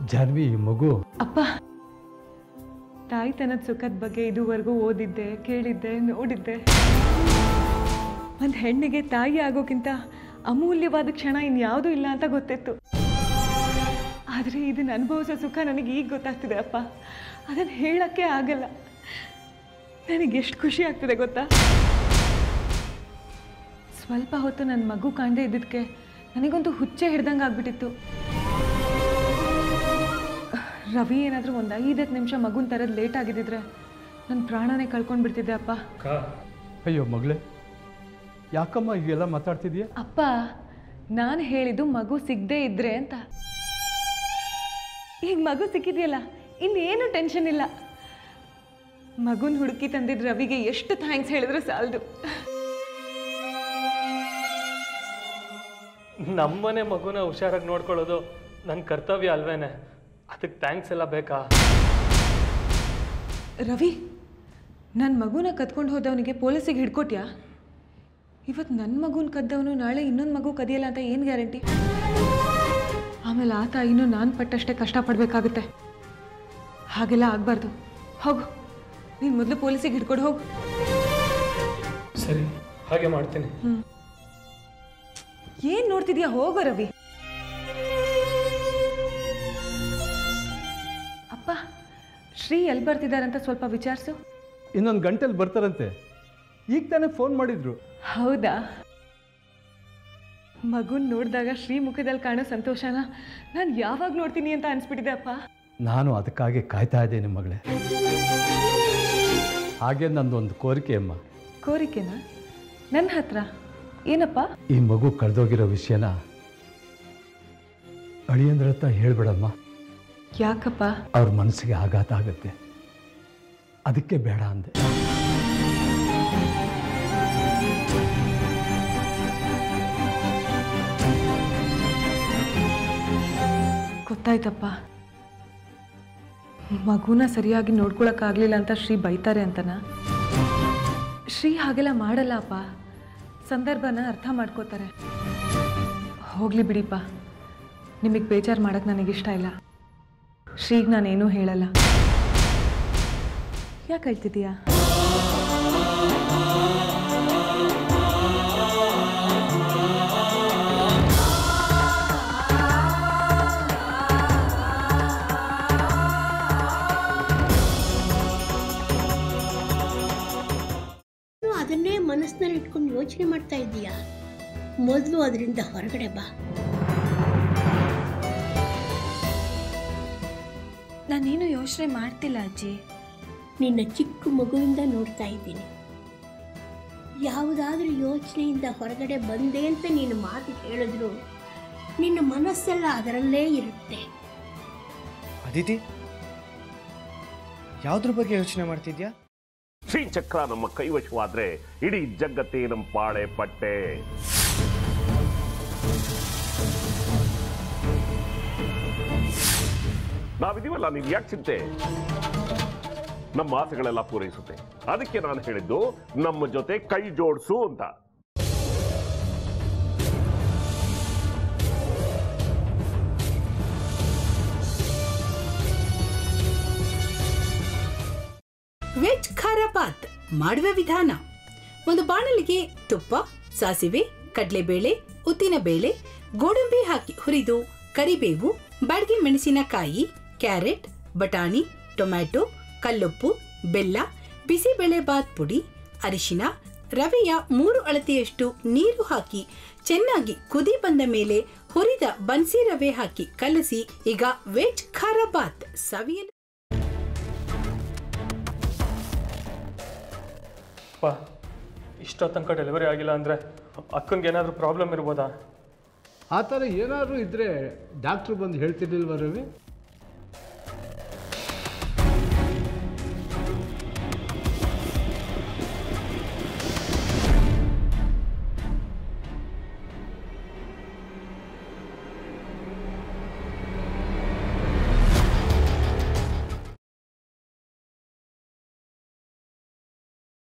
ಜಾನ್ವಿ ಈ ಮಗು ಅಪ್ಪ ತಾಯ್ತನದ ಸುಖದ ಬಗ್ಗೆ ಇದುವರೆಗೂ ಓದಿದ್ದೆ ಕೇಳಿದ್ದೆ ನೋಡಿದ್ದೆ ಒಂದು ಹೆಣ್ಣಿಗೆ ತಾಯಿ ಆಗೋಕ್ಕಿಂತ ಅಮೂಲ್ಯವಾದ ಕ್ಷಣ ಇನ್ಯಾವುದೂ ಇಲ್ಲ ಅಂತ ಗೊತ್ತಿತ್ತು ಆದರೆ ಇದನ್ನು ಅನುಭವಿಸೋ ಸುಖ ನನಗೆ ಈಗ ಗೊತ್ತಾಗ್ತಿದೆ ಅಪ್ಪ ಅದನ್ನು ಹೇಳೋಕ್ಕೆ ಆಗಲ್ಲ ನನಗೆ ಎಷ್ಟು ಖುಷಿ ಆಗ್ತಿದೆ ಗೊತ್ತಾ ಸ್ವಲ್ಪ ಹೊತ್ತು ನನ್ನ ಮಗು ಕಾಣದೇ ಇದ್ದಿದ್ದಕ್ಕೆ ನನಗಂತೂ ಹುಚ್ಚೆ ಹಿಡ್ದಂಗೆ ಆಗ್ಬಿಟ್ಟಿತ್ತು ರವಿ ಏನಾದರೂ ಒಂದು ಐದತ್ತು ನಿಮಿಷ ಮಗುನ ತರದ್ ಲೇಟ್ ಆಗಿದ್ದಿದ್ರೆ ನನ್ನ ಪ್ರಾಣನೇ ಕಳ್ಕೊಂಡು ಬಿಡ್ತಿದ್ದೆ ಅಪ್ಪ ಅಯ್ಯೋ ಮಗಳೇ ಯಾಕಮ್ಮ ಹೀಗೆಲ್ಲ ಮಾತಾಡ್ತಿದ್ಯಾ ಅಪ್ಪ ನಾನು ಹೇಳಿದ್ದು ಮಗು ಸಿಗದೆ ಇದ್ರೆ ಅಂತ ಈಗ ಮಗು ಸಿಕ್ಕಿದೆಯಲ್ಲ ಇನ್ನೇನು ಟೆನ್ಷನ್ ಇಲ್ಲ ಮಗುನ ಹುಡುಕಿ ತಂದಿದ್ದ ರವಿಗೆ ಎಷ್ಟು ಥ್ಯಾಂಕ್ಸ್ ಹೇಳಿದ್ರು ಸಾಲದು ನಮ್ಮನೆ ಮಗುನ ಹುಷಾರಾಗಿ ನೋಡ್ಕೊಳ್ಳೋದು ನನ್ನ ಕರ್ತವ್ಯ ಅಲ್ವೇನೆ ಅದಕ್ಕೆ ಥ್ಯಾಂಕ್ಸ್ ಎಲ್ಲ ಬೇಕಾ ರವಿ ನನ್ನ ಮಗುನ ಕದ್ಕೊಂಡು ಹೋದವನಿಗೆ ಪೊಲೀಸಿಗೆ ಹಿಡ್ಕೊಟ್ಯಾ ಇವತ್ತು ನನ್ನ ಮಗುನ ಕದ್ದವನು ನಾಳೆ ಇನ್ನೊಂದು ಮಗು ಕದಿಯಲ್ಲ ಅಂತ ಏನು ಗ್ಯಾರಂಟಿ ಆಮೇಲೆ ಆ ತಾಯಿನೂ ನಾನು ಪಟ್ಟಷ್ಟೇ ಕಷ್ಟಪಡಬೇಕಾಗುತ್ತೆ ಹಾಗೆಲ್ಲ ಆಗಬಾರ್ದು ಹೋಗು ನೀನು ಮೊದಲು ಪೊಲೀಸಿಗೆ ಹಿಡ್ಕೊಂಡು ಹೋಗು ಸರಿ ಹಾಗೆ ಮಾಡ್ತೀನಿ ಏನು ನೋಡ್ತಿದ್ಯಾ ಹೋಗೋ ರವಿ ಅಪ್ಪ ಶ್ರೀ ಎಲ್ಲಿ ಬರ್ತಿದ್ದಾರಂತ ಸ್ವಲ್ಪ ವಿಚಾರಿಸು ಇನ್ನೊಂದು ಗಂಟೆಲಿ ಬರ್ತಾರಂತೆ ಈಗ ತಾನೇ ಫೋನ್ ಮಾಡಿದ್ರು ಹೌದಾ ಮಗುನ್ ನೋಡಿದಾಗ ಶ್ರೀ ಮುಖದಲ್ಲಿ ಕಾಣೋ ಸಂತೋಷನ ನಾನು ಯಾವಾಗ ನೋಡ್ತೀನಿ ಅಂತ ಅನ್ಸ್ಬಿಟ್ಟಿದೆ ಅಪ್ಪ ನಾನು ಅದಕ್ಕಾಗಿ ಕಾಯ್ತಾ ಇದ್ದೇನೆ ಮಗಳೇ ಹಾಗೆ ನಂದೊಂದು ಕೋರಿಕೆ ಅಮ್ಮ ಕೋರಿಕೆನಾ ನನ್ನ ಹತ್ರ ಏನಪ್ಪ ಈ ಮಗು ಕಳೆದೋಗಿರೋ ವಿಷಯನ ಅಳಿಯಂದ್ರ ಹತ್ರ ಹೇಳ್ಬೇಡಮ್ಮ ಯಾಕಪ್ಪ ಅವ್ರ ಮನಸ್ಸಿಗೆ ಆಘಾತ ಆಗುತ್ತೆ ಅದಕ್ಕೆ ಬೇಡ ಅಂದೆ ಗೊತ್ತಾಯ್ತಪ್ಪ ಮಗುನ ಸರಿಯಾಗಿ ನೋಡ್ಕೊಳಕ್ಕಾಗ್ಲಿಲ್ಲ ಅಂತ ಶ್ರೀ ಬೈತಾರೆ ಅಂತನಾ ಶ್ರೀ ಹಾಗೆಲ್ಲ ಮಾಡಲ್ಲ ಅಪ್ಪ ಸಂದರ್ಭನ ಅರ್ಥ ಮಾಡ್ಕೋತಾರೆ ಹೋಗ್ಲಿ ಬಿಡಿಪ್ಪ ನಿಮಗೆ ಬೇಜಾರು ಮಾಡಕ್ಕೆ ನನಗಿಷ್ಟ ಇಲ್ಲ ಶ್ರೀಗೆ ನಾನೇನೂ ಹೇಳಲ್ಲ ಯಾಕೆ ಹೇಳ್ತಿದ್ದೀಯಾ ನೀನು ಅದನ್ನೇ ಮನಸ್ಸಿನಲ್ಲಿ ಇಟ್ಕೊಂಡು ಯೋಚನೆ ಮಾಡ್ತಾ ಇದ್ದೀಯಾ ಮೊದಲು ಅದರಿಂದ ಹೊರಗಡೆ ಬಾ ನಾನೇನು ಯೋಚನೆ ಮಾಡ್ತಿಲ್ಲ ಅಜ್ಜಿ ನಿನ್ನ ಚಿಕ್ಕ ಮಗುವಿಂದ ನೋಡ್ತಾ ಇದ್ದೀನಿ ಯಾವುದಾದ್ರೂ ಯೋಚನೆಯಿಂದ ಹೊರಗಡೆ ಬಂದೆ ಅಂತ ನೀನು ಮಾತು ಹೇಳಿದ್ರು ನಿನ್ನ ಮನಸ್ಸೆಲ್ಲ ಅದರಲ್ಲೇ ಇರುತ್ತೆ ಅದಿತಿ ಯಾವ್ದ್ರ ಬಗ್ಗೆ ಯೋಚನೆ ಮಾಡ್ತಿದ್ಯಾ ಶ್ರೀಚಕ್ರ ನಮ್ಮ ಕೈವಶವಾದ್ರೆ ಇಡೀ ಜಗತ್ತೇ ನಮ್ಮ ಪಾಳೆ ಪಟ್ಟೆ ನಾವಿದೀವಲ್ಲ ನೀವು ಯಾಕೆ ಚಿಂತೆ ನಮ್ಮ ಆಸೆಗಳೆಲ್ಲ ಪೂರೈಸುತ್ತೆ ಅದಕ್ಕೆ ನಾನು ಹೇಳಿದ್ದು ನಮ್ಮ ಜೊತೆ ಕೈ ಜೋಡಿಸು ಅಂತ ವೆಜ್ ಖಾರ ಬಾತ್ ಮಾಡುವ ವಿಧಾನ ಒಂದು ಬಾಣಲಿಗೆ ತುಪ್ಪ ಸಾಸಿವೆ ಕಡಲೆಬೇಳೆ ಉದ್ದಿನಬೇಳೆ ಗೋಡಂಬಿ ಹಾಕಿ ಹುರಿದು ಕರಿಬೇವು ಬಾಡಿಗೆ ಮೆಣಸಿನಕಾಯಿ ಕ್ಯಾರೆಟ್ ಬಟಾಣಿ ಟೊಮ್ಯಾಟೊ ಕಲ್ಲುಪ್ಪು ಬೆಲ್ಲ ಬಿಸಿಬೇಳೆ ಬಾತ್ ಪುಡಿ ಅರಿಶಿನ ರವೆಯ ಮೂರು ಅಳತೆಯಷ್ಟು ನೀರು ಹಾಕಿ ಚೆನ್ನಾಗಿ ಕುದಿ ಬಂದ ಮೇಲೆ ಹುರಿದ ಬನ್ಸಿ ರವೆ ಹಾಕಿ ಕಲಸಿ ಈಗ ವೆಜ್ ಖಾರ ಬಾತ್ ಸವಿಯಲು ಅಪ್ಪ ಇಷ್ಟೋ ತನಕ ಡೆಲಿವರಿ ಆಗಿಲ್ಲ ಅಂದರೆ ಅಕ್ಕನಿಗೆ ಏನಾದರೂ ಪ್ರಾಬ್ಲಮ್ ಇರ್ಬೋದಾ ಆ ಥರ ಏನಾದರೂ ಇದ್ದರೆ ಡಾಕ್ಟ್ರು ಬಂದು ಹೇಳ್ತಿರ್ಲಿಲ್ವ ರವಿ